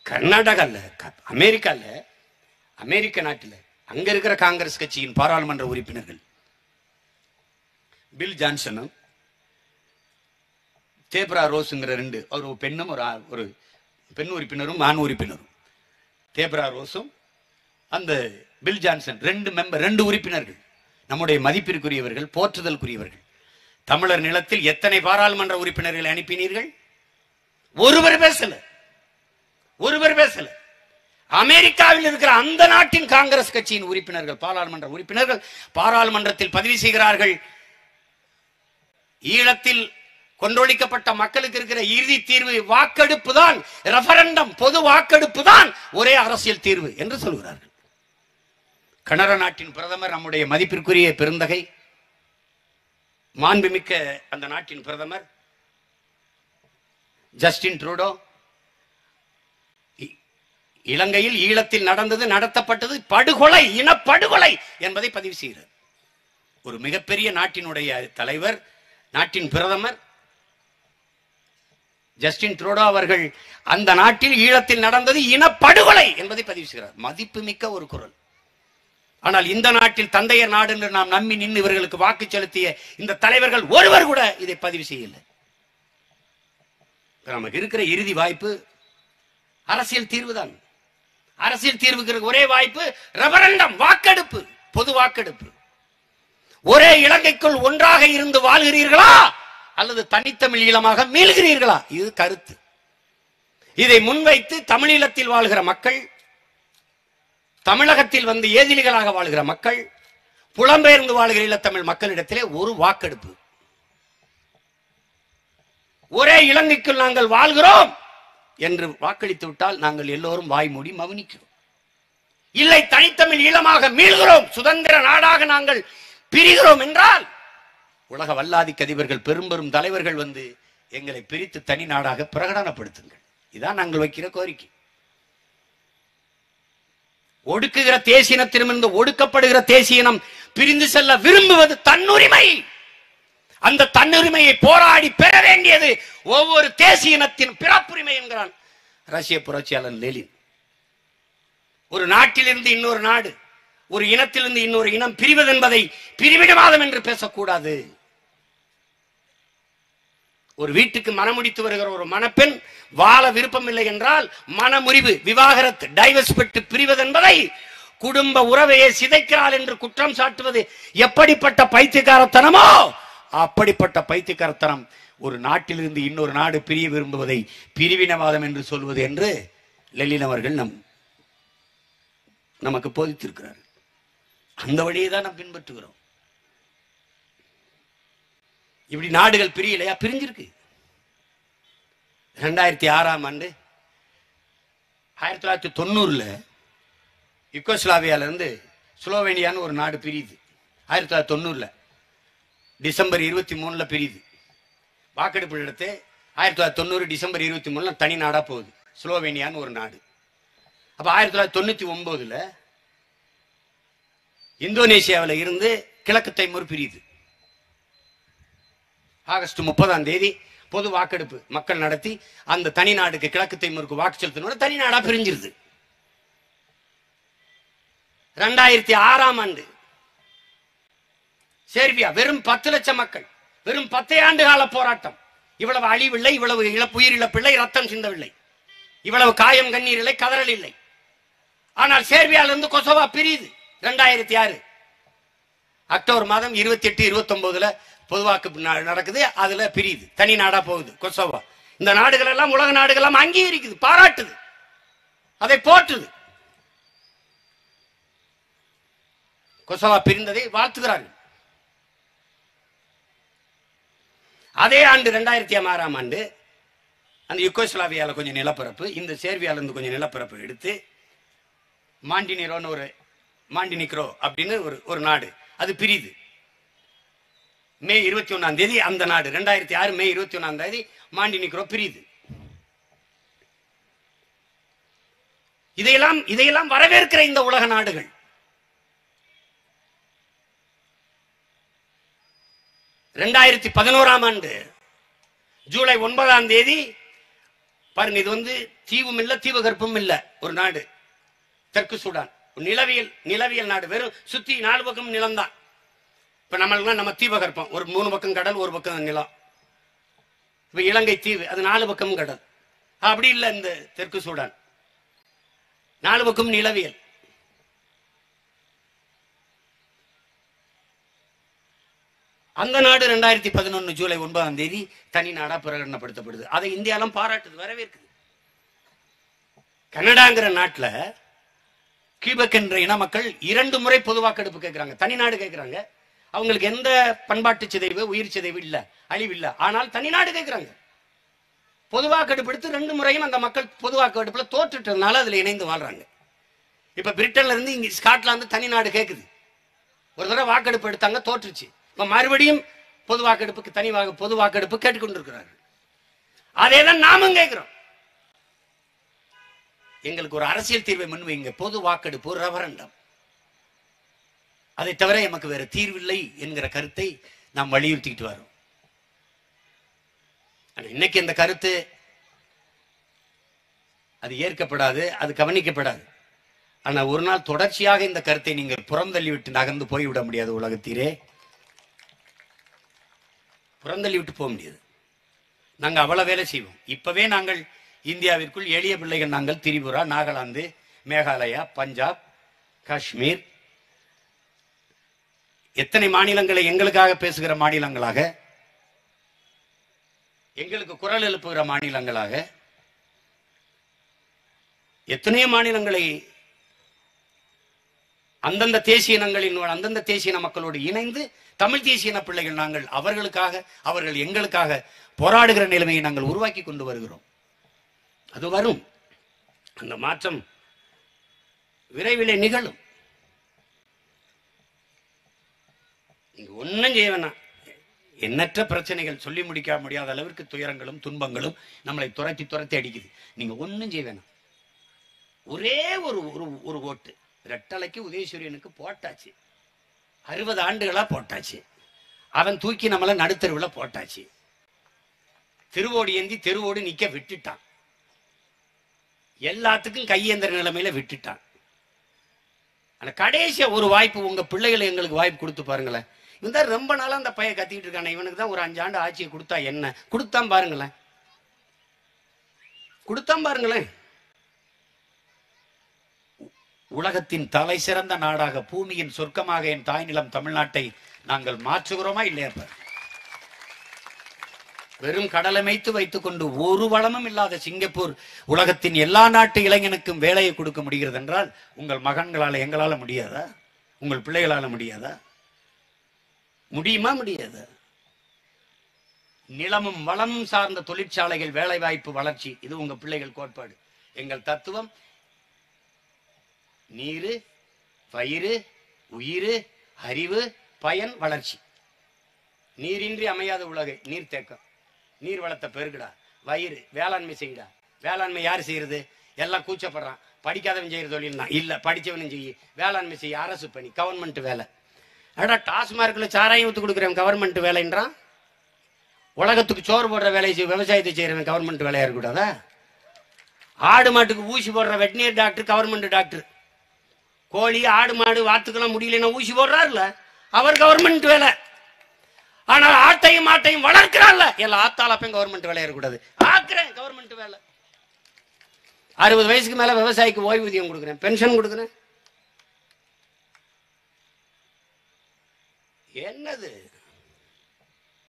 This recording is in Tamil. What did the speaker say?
கர்நாடகால க- அமெரிக்கால அமெரிக்க நாட்டில் அங்க இருக்கிற காங்கிரஸ் கட்சியின் பாராளுமன்ற உறுப்பினர்கள் பில் ஜான்சனும் தேப்ரா ரோஸுங்கிற ரெண்டு ஒரு பெண்ணும் ஒரு ஆ- ஒரு பெண் உறுப்பினரும் ஆண் உறுப்பினரும் தேப்ரா ரோஸும் அந்த பில் ஜான்சன் ரெண்டு மெம்பர் ரெண்டு உறுப்பினர்கள் நம்முடைய மதிப்பிற்குரியவர்கள் போற்றுதலுக்குரியவர்கள் தமிழர் நிலத்தில் எத்தனை பாராளுமன்ற உறுப்பினர்களை அனுப்பினீர்கள் ஒருவர் பேசல ஒருவர் பேசல அமெரிக்காவில் இருக்கிற அந்த நாட்டின் காங்கிரஸ் கட்சியின் உறுப்பினர்கள் பாராளுமன்ற உறுப்பினர்கள் பாராளுமன்றத்தில் பதிவு செய்கிறார்கள் ஈழத்தில் கொன்றொழிக்கப்பட்ட மக்களுக்கு இருக்கிற இறுதி தீர்வு வாக்கெடுப்பு தான் ரெஃபரண்டம் பொது வாக்கெடுப்பு தான் ஒரே அரசியல் தீர்வு என்று சொல்கிறார்கள் கனடா நாட்டின் பிரதமர் நம்முடைய மதிப்பிற்குரிய பெருந்தகை மாண்புமிக்க அந்த நாட்டின் பிரதமர் ஜஸ்டின் ட்ரூடோ இ- இலங்கையில் ஈழத்தில் நடந்தது நடத்தப்பட்டது படுகொலை இனப்படுகொலை என்பதை பதிவு செய்கிறார் ஒரு மிகப்பெரிய நாட்டினுடைய தலைவர் நாட்டின் பிரதமர் ஜஸ்டின் ட்ரூடோ அவர்கள் அந்த நாட்டில் ஈழத்தில் நடந்தது இனப்படுகொலை என்பதை பதிவு செய்கிறார் மதிப்புமிக்க ஒரு குரல் ஆனால் இந்த நாட்டில் தந்தையர் நாடு என்று நாம் நம்பி நின்று இவர்களுக்கு வாக்கு செலுத்திய இந்த தலைவர்கள் ஒருவர் கூட இதை பதிவு செய்யல இப்ப நமக்கு இருக்கிற இறுதி வாய்ப்பு அரசியல் தீர்வு தான் அரசியல் தீர்வுக்கு இருக்கிற ஒரே வாய்ப்பு ரெபரண்டம் வாக்கெடுப்பு பொது வாக்கெடுப்பு ஒரே இலங்கைக்குள் ஒன்றாக இருந்து வாழ்கிறீர்களா அல்லது தனித்தமிழ் ஈழமாக மீள்கிறீர்களா இது கருத்து இதை முன்வைத்து தமிழீழத்தில் வாழ்கிற மக்கள் தமிழகத்தில் வந்து ஏதிலிகளாக வாழ்கிற மக்கள் புலம்பெயர்ந்து வாழ்கிற ஈழத்தமிழ் மக்களிடத்திலே ஒரு வாக்கெடுப்பு ஒரே இலங்கைக்குள் நாங்கள் வாழ்கிறோம் என்று வாக்களித்து விட்டால் நாங்கள் எல்லோரும் வாய் மூடி மௌனிக்கிறோம் இல்லை தனித்தமிழ் ஈழமாக மீள்கிறோம் சுதந்திர நாடாக நாங்கள் பிரிகிறோம் என்றால் உலக வல்லாதிக்க அதிபர்கள் பெரும் பெரும் தலைவர்கள் வந்து எங்களை பிரித்து தனி நாடாக பிரகடனப்படுத்துங்கள் இதான் நாங்கள் வைக்கிற கோரிக்கை ஒடுக்குகிற தேசியனத்திடமிருந்து ஒடுக்கப்படுகிற தேசியனம் பிரிந்து செல்ல விரும்புவது தன்னுரிமை அந்த தன்னுரிமையை போராடி பெற வேண்டியது ஒவ்வொரு தேசியனத்தின் பிறப்புரிமை என்கிறான் ரஷ்ய புரட்சியாளன் லெலின் ஒரு நாட்டிலிருந்து இன்னொரு நாடு ஒரு இனத்திலிருந்து இன்னொரு இனம் பிரிவது என்பதை பிரிவிடவாதம் என்று பேசக்கூடாது ஒரு வீட்டுக்கு மனமுடித்து வருகிற ஒரு மணப்பெண் வாழ விருப்பம் இல்லை என்றால் மனமுறிவு விவாகரத்து டைவர்ஸ் பெற்று பிரிவது என்பதை குடும்ப உறவையை சிதைக்கிறாள் என்று குற்றம் சாட்டுவது எப்படிப்பட்ட பைத்தியக்காரத்தனமோ அப்படிப்பட்ட பைத்தியக்காரத்தனம் ஒரு நாட்டிலிருந்து இன்னொரு நாடு பிரிய விரும்புவதை பிரிவினவாதம் என்று சொல்வது என்று லெலின் அவர்கள் நம் நமக்கு போதித்திருக்கிறார் அந்த வழியை தான் நாம் பின்பற்றுகிறோம் இப்படி நாடுகள் பிரியலையா பிரிஞ்சிருக்கு ரெண்டாயிரத்தி ஆறாம் ஆண்டு ஆயிரத்தி தொள்ளாயிரத்தி தொண்ணூறுல யுகோஸ்லாவியால இருந்து ஸ்லோவேனியான்னு ஒரு நாடு பிரியுது ஆயிரத்தி தொள்ளாயிரத்தி தொண்ணூறுல டிசம்பர் இருபத்தி மூணுல பிரியுது வாக்கெடுப்பு எடுத்து ஆயிரத்தி தொள்ளாயிரத்தி தொண்ணூறு டிசம்பர் இருபத்தி மூணுல தனி நாடா போகுது ஸ்லோவேனியான்னு ஒரு நாடு அப்ப ஆயிரத்தி தொள்ளாயிரத்தி தொண்ணூத்தி ஒன்பதுல இந்தோனேசியாவில் இருந்து கிழக்கு தைமூர் பிரியுது ஆகஸ்ட் முப்பதாம் தேதி பொது வாக்கெடுப்பு மக்கள் நடத்தி அந்த தனி நாடுக்கு கிழக்கு தைமூருக்கு வாக்கு செலுத்தணும் தனி நாடா பிரிஞ்சிருது ரெண்டாயிரத்தி ஆறாம் ஆண்டு சேர்பியா வெறும் பத்து லட்சம் மக்கள் வெறும் பத்தே ஆண்டு கால போராட்டம் இவ்வளவு அழிவில்லை இவ்வளவு இழப்பு உயிரிழப்பில்லை ரத்தம் சிந்தவில்லை இவ்வளவு காயம் கண்ணீர் இல்லை கதறல் இல்லை ஆனால் சேர்பியால இருந்து கொசோவா பிரியுது ரெண்டாயிரத்தி ஆறு அக்டோபர் மாதம் இருபத்தி எட்டு இருபத்தி ஒன்பதுல பொதுவாக்கு ந- நடக்குது அதுல பிரியுது தனி நாடா போகுது கொசோவா இந்த நாடுகள் எல்லாம் உலக நாடுகள் எல்லாம் அங்கீகரிக்குது பாராட்டுது அதை போற்றுது கொசோவா பிரிந்ததை வாழ்த்துகிறார்கள் அதே ஆண்டு ரெண்டாயிரத்தி ஆறாம் ஆண்டு அந்த யுகோஸ்லாவியால கொஞ்சம் நிலப்பரப்பு இந்த சேர்வியால இருந்து கொஞ்சம் நிலப்பரப்பு எடுத்து மாண்டினிரோன்னு ஒரு மாண்டினிக்ரோ அப்படின்னு ஒரு ஒரு நாடு அது பிரியுது மே இருபத்தி ஒண்ணாம் தேதி அந்த நாடு ரெண்டாயிரத்தி ஆறு மே இருபத்தி ஒண்ணாம் தேதி மாண்டினிக்ரோ பிரியுது இதையெல்லாம் இதையெல்லாம் வரவேற்கிற இந்த உலக நாடுகள் ரெண்டாயிரத்தி பதினோராம் ஆண்டு ஜூலை ஒன்பதாம் தேதி பாருங்க இது வந்து தீவும் இல்ல தீவகற்பமும் இல்ல ஒரு நாடு தெற்கு சூடான் ஒரு நிலவியல் நிலவியல் நாடு வெறும் சுத்தி நாலு பக்கம் நிலம்தான் இப்ப நம்மளுக்குலாம் நம்ம தீபகற்பம் ஒரு மூணு பக்கம் கடல் ஒரு பக்கம் நிலம் இப்ப இலங்கை தீவு அது நாலு பக்கம் கடல் அப்படி இல்லை இந்த தெற்கு சூடான் நாலு பக்கம் நிலவியல் அந்த நாடு ரெண்டாயிரத்தி பதினொன்னு ஜூலை ஒன்பதாம் தேதி தனி நாடா பிரகடனப்படுத்தப்படுது அதை இந்தியாலாம் பாராட்டுது வரவேற்குது கனடாங்கிற நாட்டுல கியூபெக் என்ற இன மக்கள் இரண்டு முறை பொது வாக்கெடுப்பு கேட்கிறாங்க தனி நாடு கேட்கிறாங்க அவங்களுக்கு எந்த பண்பாட்டு சிதைவு உயிர் சிதைவு இல்ல அழிவு இல்ல ஆனால் தனி நாடு கேட்கிறாங்க பொது வாக்கெடுப்பு எடுத்து ரெண்டு முறையும் அந்த மக்கள் பொது வாக்கெடுப்புல தோற்றுட்டதுனால அதுல இணைந்து வாழ்றாங்க இப்ப பிரிட்டன்ல இருந்து இங்க ஸ்காட்லாந்து தனி நாடு கேக்குது ஒரு தடவை வாக்கெடுப்பு எடுத்தாங்க தோற்றுச்சு இப்ப மறுபடியும் பொது வாக்கெடுப்புக்கு தனி வாக்கு பொது வாக்கெடுப்பு கேட்டுக்கொண்டிருக்கிறார்கள் அதே தான் நாமும் கேட்கிறோம் எங்களுக்கு ஒரு அரசியல் தீர்வை முன்வைங்க பொது வாக்கெடுப்பு ரெவரண்டம் அதை தவிர எமக்கு வேற தீர்வில்லை என்கிற கருத்தை நாம் வலியுறுத்திக்கிட்டு வரோம் ஆனா இன்னைக்கு இந்த கருத்து அது ஏற்கப்படாது அது கவனிக்கப்படாது ஆனா ஒரு நாள் தொடர்ச்சியாக இந்த கருத்தை நீங்கள் புறந்தள்ளி விட்டு நகர்ந்து போய்விட முடியாது உலகத்தீரே புறந்தள்ளி விட்டு போக முடியாது நாங்க அவ்வளவு வேலை செய்வோம் இப்பவே நாங்கள் இந்தியாவிற்குள் எளிய பிள்ளைகள் நாங்கள் திரிபுரா நாகாலாந்து மேகாலயா பஞ்சாப் காஷ்மீர் எத்தனை மாநிலங்களை எங்களுக்காக பேசுகிற மாநிலங்களாக எங்களுக்கு குரல் எழுப்புகிற மாநிலங்களாக எத்தனையோ மாநிலங்களை அந்தந்த தேசிய இனங்களின் அந்தந்த தேசிய இன மக்களோடு இணைந்து தமிழ் தேசிய இன பிள்ளைகள் நாங்கள் அவர்களுக்காக அவர்கள் எங்களுக்காக போராடுகிற நிலைமையை நாங்கள் உருவாக்கி கொண்டு வருகிறோம் அது வரும் அந்த மாற்றம் விரைவிலே நிகழும் நீங்க ஒன்றும் செய்ய வேணாம் எண்ணற்ற பிரச்சனைகள் சொல்லி முடிக்க முடியாத அளவிற்கு துயரங்களும் துன்பங்களும் நம்மளை துரத்தி துரத்தி அடிக்குது நீங்க ஒன்றும் செய்ய வேணாம் ஒரே ஒரு ஒரு ஒரு ஓட்டு ரெட்டலைக்கு உதயசூரியனுக்கு போட்டாச்சு அறுபது ஆண்டுகளா போட்டாச்சு அவன் தூக்கி நம்மள நடுத்தருவில் போட்டாச்சு திருவோடு ஏந்தி தெருவோடு நிக்க விட்டுட்டான் எல்லாத்துக்கும் கையேந்திர நிலைமையில விட்டுட்டான் ஆனா கடைசியா ஒரு வாய்ப்பு உங்க பிள்ளைகளை எங்களுக்கு வாய்ப்பு கொடுத்து பாருங்களேன் இவன் தான் ரொம்ப நாளா அந்த பையன் கத்திக்கிட்டு இருக்கானே இவனுக்கு தான் ஒரு அஞ்சு ஆண்டு ஆட்சியை கொடுத்தா என்ன கொடுத்தான் பாருங்களேன் கொடுத்தான் பாருங்களேன் உலகத்தின் தலை சிறந்த நாடாக பூமியின் சொர்க்கமாக என் தாய் நிலம் தமிழ்நாட்டை நாங்கள் மாற்றுகிறோமா இல்லையா இப்ப? வெறும் கடலமைத்து வைத்துக் கொண்டு ஒரு வளமும் இல்லாத சிங்கப்பூர் உலகத்தின் எல்லா நாட்டு இளைஞனுக்கும் வேலையை கொடுக்க முடிகிறது என்றால் உங்கள் மகன்களால எங்களால முடியாதா உங்கள் பிள்ளைகளால முடியாதா முடியுமா முடியாதா நிலமும் வளமும் சார்ந்த தொழிற்சாலைகள் வேலைவாய்ப்பு வளர்ச்சி இது உங்க பிள்ளைகள் கோட்பாடு எங்கள் தத்துவம் நீரு பயிறு உயிர் அறிவு பயன் வளர்ச்சி நீரின்றி அமையாத உலகு நீர் தேக்கம் நீர் வளத்தை பெருகுடா வயிறு வேளாண்மை செய்யுடா வேளாண்மை யார் செய்யறது எல்லாம் கூச்சப்படுறான் படிக்காதவன் செய்யற தொழில் தான் இல்ல படிச்சவனும் செய்ய வேளாண்மை செய்ய அரசு பணி கவர்மெண்ட் வேலை அடா டாஸ்மார்க்ல சாராயம் ஊத்து கொடுக்குறவன் கவர்மெண்ட் வேலைன்றான் உலகத்துக்கு சோறு போடுற வேலையை செய் விவசாயத்தை செய்யறவன் கவர்மெண்ட் வேலையா இருக்கக்கூடாதா ஆடு மாட்டுக்கு ஊசி போடுற வெட்டினியர் டாக்டர் கவர்மெண்ட் டாக்டர் கோழி ஆடு மாடு வாத்துக்கெல்லாம் முடியலன்னா ஊசி போடுறாருல அவர் கவர்மெண்ட் வேலை ஆனால் ஆட்டையும் மாட்டையும் வளர்க்கிறான்ல எல்லா ஆத்தாளப்பையும் கவர்மெண்ட் வேலை இருக்கக்கூடாது ஆக்குறேன் கவர்மெண்ட் வேலை அறுபது வயசுக்கு மேல விவசாயிக்கு ஓய்வூதியம் கொடுக்குறேன் பென்ஷன் கொடுக்குறேன் என்னது